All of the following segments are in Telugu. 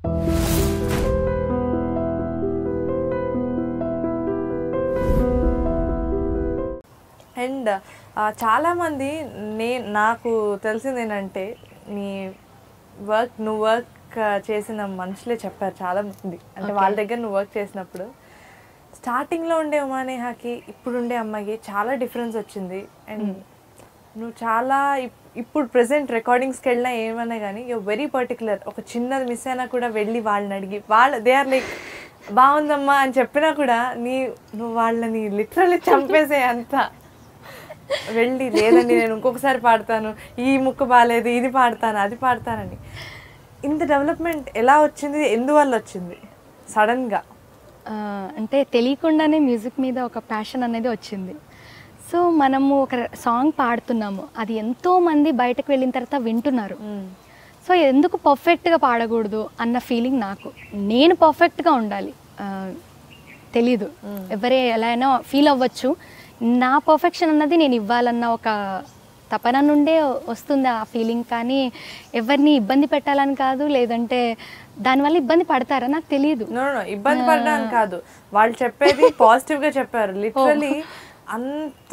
అండ్ చాలామంది నే నాకు తెలిసింది ఏంటంటే నీ వర్క్ నువ్వు వర్క్ చేసిన మనుషులే చెప్పారు చాలా మంది అంటే వాళ్ళ దగ్గర నువ్వు వర్క్ చేసినప్పుడు స్టార్టింగ్లో ఉండే ఉమానేహాకి ఇప్పుడు ఉండే అమ్మాయికి చాలా డిఫరెన్స్ వచ్చింది అండ్ నువ్వు చాలా ఇప్- ఇప్పుడు ప్రెసెంట్ రికార్డింగ్స్కి వెళ్ళినా ఏమన్నా కానీ యూ వెరీ పర్టికులర్ ఒక చిన్నది మిస్ అయినా కూడా వెళ్ళి వాళ్ళని అడిగి వాళ్ళ దే ఆర్ లైక్ బాగుందమ్మా అని చెప్పినా కూడా నీ నువ్వు వాళ్ళని లిటరల్లీ చంపేసే అంత వెళ్ళి లేదండి నేను ఇంకొకసారి పాడతాను ఈ ముక్క బాగాలేదు ఇది పాడతాను అది పాడతానని ఇంత డెవలప్మెంట్ ఎలా వచ్చింది ఎందువల్ల వచ్చింది సడన్గా ఆ, అంటే తెలియకుండానే మ్యూజిక్ మీద ఒక ప్యాషన్ అనేది వచ్చింది సో మనము ఒక సాంగ్ పాడుతున్నాము అది ఎంతో మంది బయటకు వెళ్ళిన తర్వాత వింటున్నారు సో ఎందుకు పర్ఫెక్ట్గా పాడకూడదు అన్న ఫీలింగ్ నాకు నేను పర్ఫెక్ట్గా ఉండాలి ఆ, తెలీదు ఎవరే ఎలా అయినా ఫీల్ అవ్వచ్చు నా పర్ఫెక్షన్ అన్నది నేను ఇవ్వాలన్న ఒక తపన నుండే వస్తుంది ఆ ఫీలింగ్ కానీ ఎవరిని ఇబ్బంది పెట్టాలని కాదు లేదంటే దానివల్ల ఇబ్బంది పడతారా నాకు తెలియదు నో నో ఇబ్బంది పడడానికి కాదు వాళ్ళు చెప్పేది పాజిటివ్ గా చెప్పారు లిటరలీ అంత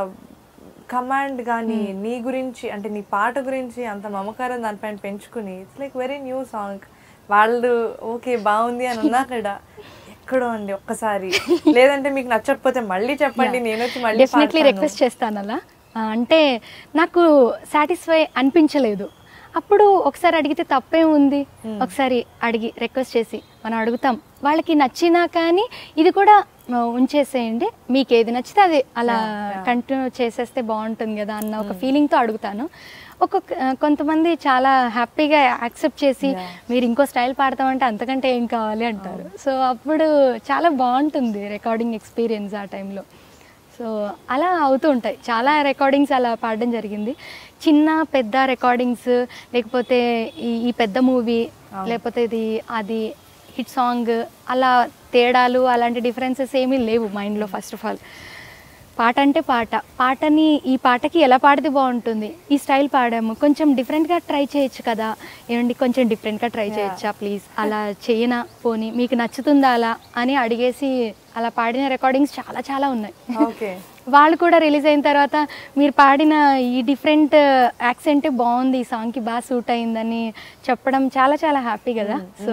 కమాండ్ కానీ నీ గురించి అంటే నీ పాట గురించి అంత మమకారం దానిపైన పెంచుకుని it's like very new song వాళ్ళు ఓకే బాగుంది అని ఉన్నా కూడా ఎక్కడో అండి ఒక్కసారి లేదంటే మీకు నచ్చకపోతే మళ్ళీ చెప్పండి నేను వచ్చి మళ్ళీ డెఫినెట్లీ పాడతాను. రిక్వెస్ట్ చేస్తాను అలా ఆ, అంటే నాకు సాటిస్ఫై అనిపించలేదు అప్పుడు ఒకసారి అడిగితే తప్పే ఉంది ఒకసారి అడిగి రిక్వెస్ట్ చేసి మనం అడుగుతాం వాళ్ళకి నచ్చినా కానీ ఇది కూడా ఆ, ఉంచేసేయండి మీకు ఏది నచ్చితే అది అలా కంటిన్యూ చేసేస్తే బాగుంటుంది కదా అన్న ఒక ఫీలింగ్తో అడుగుతాను ఒక్కొక్క ఆ, కొంతమంది చాలా హ్యాపీగా యాక్సెప్ట్ చేసి మీరు ఇంకో స్టైల్ పాడతామంటే అంతకంటే ఏం కావాలి అంటారు సో అప్పుడు చాలా బాగుంటుంది రికార్డింగ్ ఎక్స్పీరియన్స్ ఆ టైంలో సో అలా అవుతూ ఉంటాయి చాలా రికార్డింగ్స్ అలా పాడడం జరిగింది చిన్న పెద్ద రికార్డింగ్స్ లేకపోతే ఈ ఈ పెద్ద మూవీ లేకపోతే ఇది అది హిట్ సాంగ్ అలా తేడాలు అలాంటి డిఫరెన్సెస్ ఏమీ లేవు మైండ్లో ఫస్ట్ ఆఫ్ ఆల్ పాట అంటే పాట పాటని ఈ పాటకి ఎలా పాడితే బాగుంటుంది ఈ స్టైల్ పాడాము కొంచెం డిఫరెంట్గా ట్రై చేయొచ్చు కదా ఏమండి కొంచెం డిఫరెంట్గా ట్రై చేయొచ్చా ప్లీజ్ అలా చేయనా పోనీ మీకు నచ్చుతుందా అలా అని అడిగేసి అలా పాడిన రికార్డింగ్స్ చాలా చాలా ఉన్నాయి ఓకే వాళ్ళు కూడా రిలీజ్ అయిన తర్వాత మీరు పాడిన ఈ డిఫరెంట్ యాక్సెంటే బాగుంది ఈ సాంగ్కి బాగా సూట్ అయిందని చెప్పడం చాలా చాలా హ్యాపీ కదా సో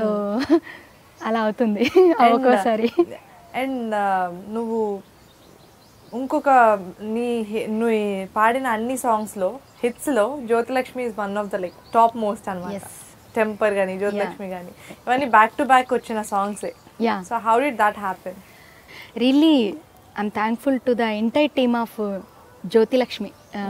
అలా అవుతుంది ఒక్కోసారి అండ్ నువ్వు ఇంకొక నీ హి- నువ్వు ఈ పాడిన అన్ని సాంగ్స్ లో హిట్స్ లో Jyothilakshmi is one of the like top most అనమాట Yes. టెంపర్ కానీ జ్యోతిలక్ష్మి కానీ ఇవన్నీ బ్యాక్ టు బ్యాక్ వచ్చిన songs yeah so how did that happen really I'm thankful to the entire team of Jyothilakshmi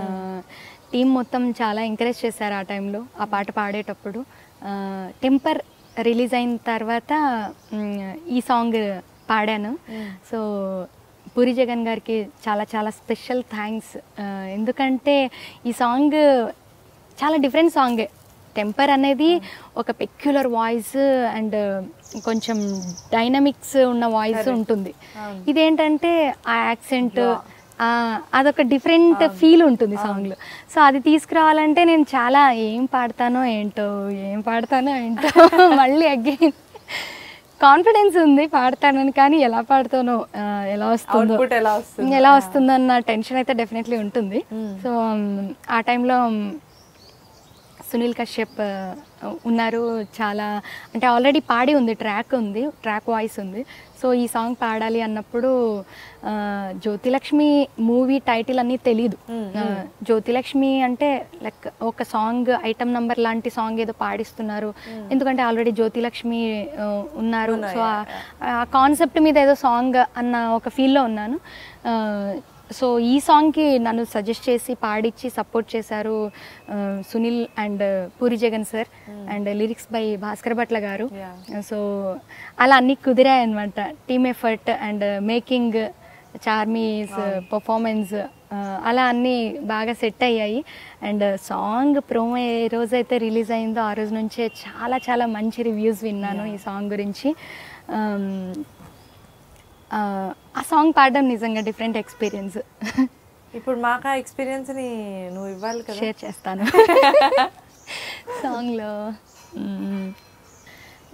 team మొత్తం చాలా ఎంకరేజ్ చేశారు ఆ టైంలో ఆ పాట పాడేటప్పుడు టెంపర్ రిలీజ్ అయిన తర్వాత మ్, ఈ సాంగ్ పాడాను సో పూరి జగన్ గారికి చాలా చాలా స్పెషల్ థ్యాంక్స్ ఎందుకంటే ఈ సాంగ్ చాలా డిఫరెంట్ సాంగే టెంపర్ అనేది ఒక పెక్యులర్ వాయిస్ అండ్ కొంచెం డైనమిక్స్ ఉన్న వాయిస్ ఉంటుంది ఇదేంటంటే ఆ యాక్సెంట్ అదొక డిఫరెంట్ ఫీల్ ఉంటుంది సాంగ్లో సో అది తీసుకురావాలంటే నేను చాలా ఏం పాడతానో ఏంటో ఏం పాడతానో ఏంటో మళ్ళీ అగైన్ కాన్ఫిడెన్స్ ఉంది పాడతానని కానీ ఎలా పాడతానో ఆ, ఎలా వస్తుందో అవుట్పుట్ ఎలా వస్తుంది ఎలా వస్తుందన్న టెన్షన్ అయితే డెఫినెట్లీ ఉంటుంది సో ఆ టైంలో సునీల్ కశ్యప్ ఆ, ఉన్నారు చాలా అంటే ఆల్రెడీ పాడి ఉంది ట్రాక్ ఉంది ట్రాక్ వాయిస్ ఉంది సో ఈ సాంగ్ పాడాలి అన్నప్పుడు ఆ, జ్యోతిలక్ష్మి మూవీ టైటిల్ అన్నీ తెలీదు ఆ, జ్యోతిలక్ష్మి అంటే లైక్ ఒక సాంగ్ ఐటమ్ నంబర్ లాంటి సాంగ్ ఏదో పాడిస్తున్నారు ఎందుకంటే ఆల్రెడీ జ్యోతిలక్ష్మి ఆ, ఉన్నారు సో ఆ- ఆ కాన్సెప్ట్ మీద ఏదో సాంగ్ అన్న ఒక ఫీల్లో ఉన్నాను ఆ, సో ఈ సాంగ్కి నన్ను సజెస్ట్ చేసి పాడిచ్చి సపోర్ట్ చేశారు ఆ, Sunil and Puri Jagan sir and lyrics by Bhaskar Bhatla గారు సో అలా అన్నీ కుదిరాయి అనమాట team effort and making Charmi's performance అలా అన్నీ బాగా సెట్ అయ్యాయి అండ్ సాంగ్ ప్రోమో ఏ రోజైతే రిలీజ్ అయిందో ఆ రోజు నుంచే చాలా చాలా మంచి రివ్యూస్ విన్నాను ఈ సాంగ్ గురించి Um, ఆ, ఆ సాంగ్ పాడడం నిజంగా డిఫరెంట్ ఎక్స్పీరియన్స్ ఇప్పుడు మాకు ఆ ఎక్స్పీరియన్స్ ని నువ్వు ఇవ్వాలి కదా షేర్ చేస్తాను సాంగ్లో మ్మ్.